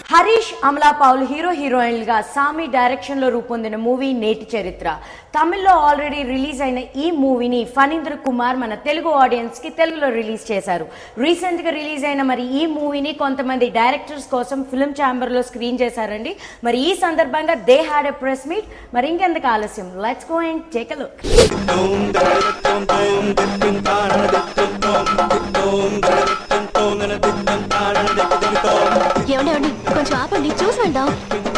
Harish Amala Paul hero హీరోయిన్లుగా సామి డైరెక్షన్లో రూపొందిన మూవీ నేటి చరిత్ర తమిళ్లో ఆల్రెడీ రిలీజ్ అయిన ఈ మూవీని ఫణీంద్ర కుమార్ మన తెలుగు ఆడియన్స్కి తెలుగులో రిలీజ్ చేశారు రీసెంట్గా రిలీజ్ అయిన మరి ఈ మూవీని కొంతమంది డైరెక్టర్స్ కోసం ఫిల్మ్ ఛాంబర్లో స్క్రీన్ చేశారండి మరి ఈ సందర్భంగా they had a press meet మరి ఇంకెందుకు ఆలస్యం let's go and take a look ఏమండి ఏమండి కొంచెం ఆపండి చూసి వెళ్దాం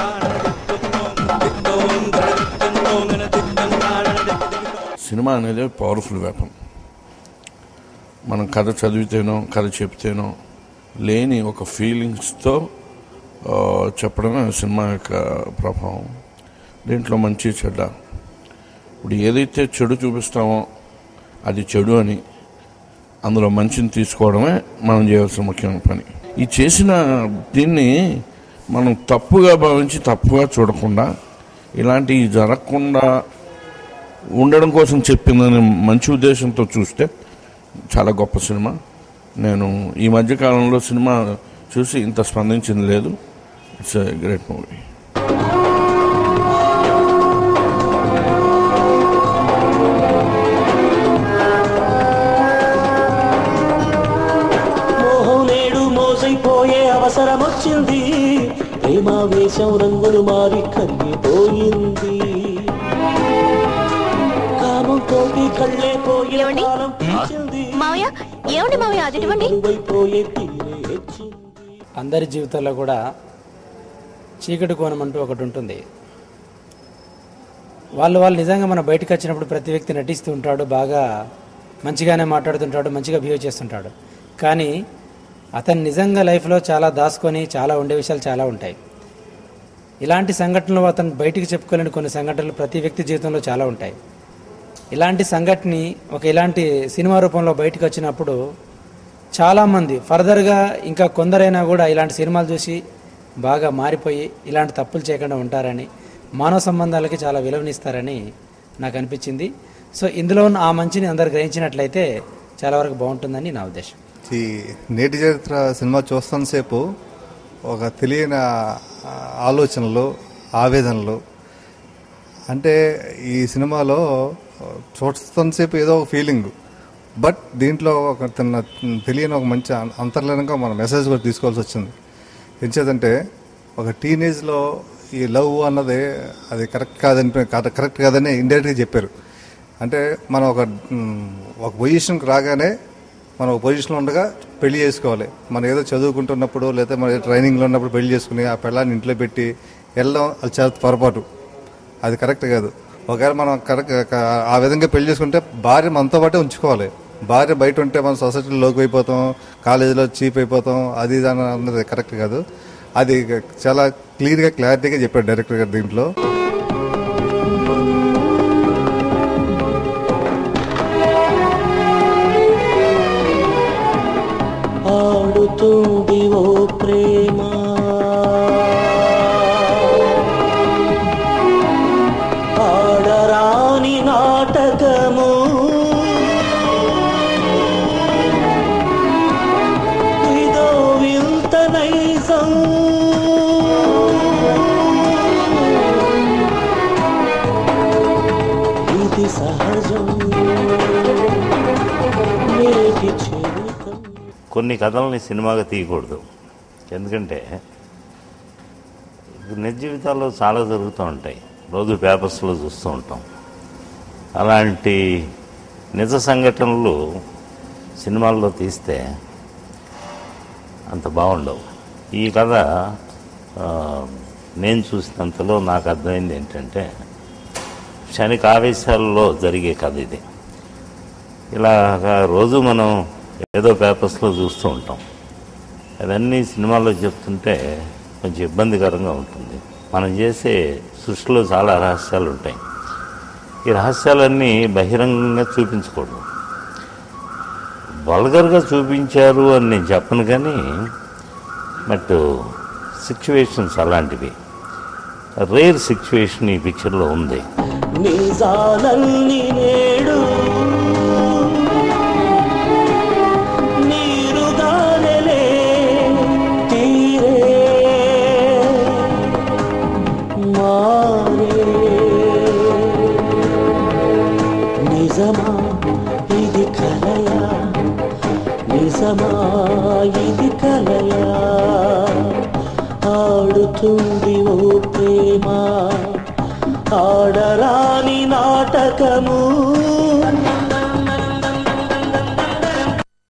సినిమా అనేది పవర్ఫుల్ వెపన్ మనం కథ చదివితేనో కథ చెప్తేనో లేని ఒక ఫీలింగ్స్తో ఆ, చెప్పడమే సినిమా యొక్క ప్రభావం దీంట్లో మంచి చెడ్డ ఇప్పుడు ఏదైతే చెడు చూపిస్తామో అది చెడు అని అందులో మంచిని తీసుకోవడమే మనం చేయాల్సిన ముఖ్యమైన పని ఈ చేసిన దీన్ని మనం తప్పుగా భావించి తప్పుగా చూడకుండా ఇలాంటివి జరగకుండా ఉండడం కోసం చెప్పిందని మంచి ఉద్దేశంతో చూస్తే చాలా గొప్ప సినిమా నేను ఈ మధ్య కాలంలో సినిమా చూసి ఇంత స్పందించింది లేదు ఇట్స్ గ్రేట్ మూవీ మోహం నేడు మోసైపోయే అవసరం వచ్చింది ప్రేమావేశం రంగులు మారి కరిగిపోయింది కామంతోటి కళ్ళే పోయిన ఏమండి? కాలం పిలిచింది. మావయ్య ఏమండి మావయ్య అది ఇవ్వండి కరువైపోయే తీరే హెచ్చింది అందరి జీవితాల్లో కూడా చీకటి కోణం అంటూ ఒకటి ఉంటుంది వాళ్ళు వాళ్ళు నిజంగా మన బయటకు వచ్చినప్పుడు ప్రతి వ్యక్తి నటిస్తూ ఉంటాడు బాగా మంచిగానే మాట్లాడుతుంటాడు మంచిగా బిహేవ్ చేస్తుంటాడు కానీ అతను నిజంగా లైఫ్లో చాలా దాచుకొని చాలా ఉండే విషయాలు చాలా ఉంటాయి ఇలాంటి సంఘటనలు అతను బయటికి చెప్పుకోలేని కొన్ని సంఘటనలు ప్రతి వ్యక్తి జీవితంలో చాలా ఉంటాయి ఇలాంటి సంఘటనని ఒక ఇలాంటి సినిమా రూపంలో బయటకు వచ్చినప్పుడు చాలామంది ఫర్దర్గా ఇంకా కొందరైనా కూడా ఇలాంటి సినిమాలు చూసి బాగా మారిపోయి ఇలాంటి తప్పులు చేయకుండా ఉంటారని మానవ సంబంధాలకి చాలా విలువనిస్తారని నాకు అనిపించింది సో ఇందులో ఉన్న ఆ మంచిని అందరు గ్రహించినట్లయితే చాలా వరకు బాగుంటుందని నా ఉద్దేశం ఈ నేటి చరిత్ర సినిమా చూస్తున్నంతసేపు ఒక తెలియని ఆ, ఆలోచనలు ఆవేదనలు అంటే ఈ సినిమాలో చూస్తున్నంతసేపు ఏదో ఒక ఫీలింగ్ బట్ దీంట్లో ఒక చిన్న తెలియని ఒక మంచి అం- అంతర్లీనంగా మన మెసేజ్ కూడా తీసుకోవాల్సి వచ్చింది ఎంచేదంటే ఒక టీనేజ్లో ఈ లవ్ అన్నది అది కరెక్ట్ కాదని కరెక్ట్ కాదని ఇండైరెక్ట్గా చెప్పారు అంటే మనం ఒక మ్, ఒక పొజిషన్కి రాగానే మనం ఒక పొజిషన్లో ఉండగా పెళ్లి చేసుకోవాలి మనం ఏదో చదువుకుంటున్నప్పుడు లేదా మన ట్రైనింగ్లో ఉన్నప్పుడు పెళ్లి చేసుకుని ఆ పిల్లాన్ని ఇంట్లో పెట్టి వెళ్ళడం అది చాలా పొరపాటు అది కరెక్ట్ కాదు ఒకవేళ మనం కరెక్ట్ ఆ విధంగా పెళ్లి చేసుకుంటే భార్య మనతో పాటే ఉంచుకోవాలి భార్య బయట ఉంటే మనం సొసైటీలో లోకి అయిపోతాం కాలేజీలో చీప్ అయిపోతాం అది ఇది అని అన్నది కరెక్ట్ కాదు అది చాలా క్లియర్గా క్లారిటీగా చెప్పాడు డైరెక్టర్ గారు దీంట్లో ఆడుతుంది ఓ ప్రేమ ఆడరాని నాటకము ఇదో వింత నైజం ఇది సహజం నేటి చరితం కొన్ని కథల్ని సినిమాగా తీయకూడదు ఎందుకంటే నిజ జీవితాల్లో చాలా జరుగుతూ ఉంటాయి రోజు పేపర్స్లో చూస్తూ ఉంటాం అలాంటి నిజ సంఘటనలు సినిమాల్లో తీస్తే అంత బాగుండవు ఈ కథ ఆ, నేను చూసినంతలో నాకు అర్థమైంది ఏంటంటే క్షణిక ఆవేశాల్లో జరిగే కథ ఇది ఇలాగా రోజు మనం ఏదో పేపర్స్లో చూస్తూ ఉంటాం అవన్నీ సినిమాల్లో చెప్తుంటే కొంచెం ఇబ్బందికరంగా ఉంటుంది మనం చేసే సృష్టిలో చాలా రహస్యాలు ఉంటాయి ఈ రహస్యాలన్నీ బహిరంగంగా చూపించకూడదు వల్గర్గా చూపించారు అని నేను చెప్పను కానీ బట్ సిచ్యువేషన్స్ అలాంటివి రేర్ సిచ్యువేషన్ ఈ పిక్చర్లో ఉంది నిజాలన్నీ నేడు నీరుగానే తీరే నిజమా ఇది కలయా నిజమా ఇది కలయా ఆడుతుంది ఓ ప్రేమ ఆడరాని నాటకము